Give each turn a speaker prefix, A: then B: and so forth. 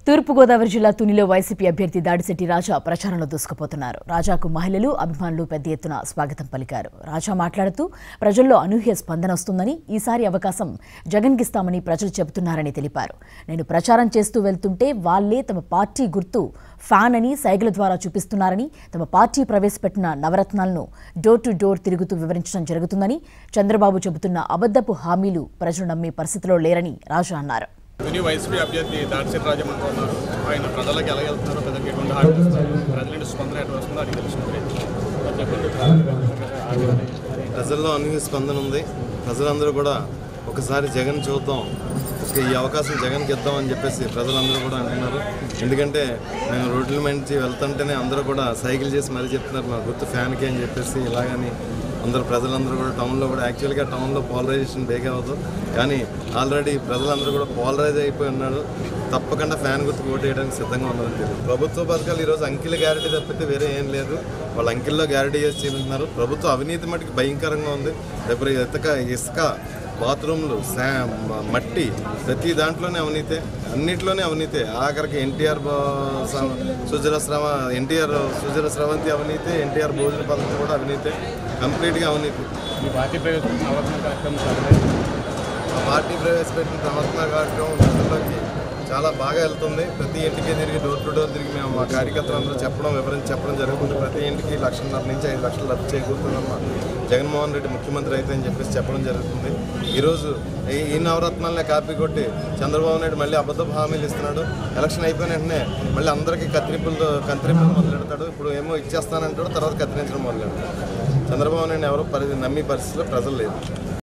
A: తూర్పుగోదావరి జిల్లా తునిలో వైసీపీ అభ్యర్థి దాడిశెట్టి రాజా ప్రచారంలో దూసుకుపోతున్నారు రాజాకు మహిళలు అభిమానులు పెద్ద ఎత్తున స్వాగతం పలికారు రాజా మాట్లాడుతూ ప్రజల్లో అనూహ్య స్పందన వస్తుందని ఈసారి అవకాశం జగన్కిస్తామని ప్రజలు చెబుతున్నారని తెలిపారు నేను ప్రచారం చేస్తూ వెళ్తుంటే వాళ్లే తమ పార్టీ గుర్తు ఫ్యాన్ అని సైగల ద్వారా చూపిస్తున్నారని తమ పార్టీ ప్రవేశపెట్టిన నవరత్నాలను డోర్ టు డోర్ తిరుగుతూ వివరించడం జరుగుతుందని చంద్రబాబు చెబుతున్న అబద్దపు హామీలు ప్రజలు నమ్మే పరిస్థితిలో లేరని రాజా అన్నారు
B: తుని వైసీపీ అభ్యర్థి దాడిశెట్టి రాజమండ్రి ఉన్నారు ఆయన ప్రజలకు ఎలాగెళ్తున్నారో ప్రజలకు ఎటువంటి హామీ ఇస్తున్నారు ప్రజల నుండి స్పందన ఎటు వస్తుందో అడిగి తెలుసుకుంటే చెప్పండి
C: ప్రజల్లో అనూహ్య స్పందన ఉంది ప్రజలందరూ కూడా ఒకసారి జగన్ చూద్దాం ఒక ఈ అవకాశం జగన్కి ఇద్దామని చెప్పేసి ప్రజలందరూ కూడా అంటున్నారు ఎందుకంటే మేము రోడ్ల మంచి వెళ్తుంటేనే అందరూ కూడా సైకిల్ చేసి మరీ చెప్తున్నారు మా గుర్తు ఫ్యాన్కి అని చెప్పేసి ఇలాగని అందరూ ప్రజలందరూ కూడా టౌన్లో కూడా యాక్చువల్గా టౌన్లో పోలరైజేషన్ బేగా అవ్వదు కానీ ఆల్రెడీ ప్రజలందరూ కూడా పోలరైజ్ అయిపోయి ఉన్నారు తప్పకుండా ఫ్యాన్ గుర్తుకు ఓటు వేయడానికి సిద్ధంగా ఉన్నారని తెలియదు ప్రభుత్వ పథకాలు ఈరోజు అంకిల గ్యారెంటీ తప్పితే వేరే ఏం లేదు వాళ్ళ అంకిల్లో గ్యారెంటీ చేసి చెందుతున్నారు ప్రభుత్వ అవినీతి మటుకు భయంకరంగా ఉంది రేపు ఇసుక ఇసుక బాత్రూమ్లు శా మ- మట్టి ప్రతి దాంట్లోనే అవినీతే అన్నిట్లోనే అవినీతే ఆఖరికి ఎన్టీఆర్ సుజల స్రవ ఎన్టీఆర్ సుజల స్రవంతి అవినీతే ఎన్టీఆర్ భోజన పథకం కూడా అవినీతే కంప్లీట్గా అవినీతి
B: మీ పార్టీ ప్రవేశపెట్టిన నవరత్న కార్యక్రమం సభలో
C: ఆ పార్టీ ప్రవేశపెట్టిన ప్రవర్తన కార్యక్రమం ప్రజల్లోకి చాలా బాగా వెళ్తుంది ప్రతి ఇంటికి తిరిగి డోర్ టు డోర్ తిరిగి మేము మా కార్యకర్తలందరూ చెప్పడం వివరించి చెప్పడం జరుగుతుంది ప్రతి ఇంటికి లక్షన్నర నుంచి ఐదు లక్షలు లబ్ధి చేకూరుతుందమ్మా జగన్మోహన్ రెడ్డి ముఖ్యమంత్రి అయితే అని చెప్పేసి చెప్పడం జరుగుతుంది ఈరోజు ఈ ఈ నవరత్నాలనే కాపీ కొట్టి చంద్రబాబు నాయుడు మళ్ళీ అబద్ధపు హామీలు ఇస్తున్నాడు ఎలక్షన్ అయిపోయిన వెంటనే మళ్ళీ అందరికీ కత్తిరింపులతో కత్తిరింపులు మొదలెడతాడు ఇప్పుడు ఏమో ఇచ్చేస్తానంటాడు తర్వాత కత్తిరించడం మొదలెడతాడు చంద్రబాబు నాయుడు ఎవరో పరి నమ్మి పరిస్థితిలో ప్రజలు లేదు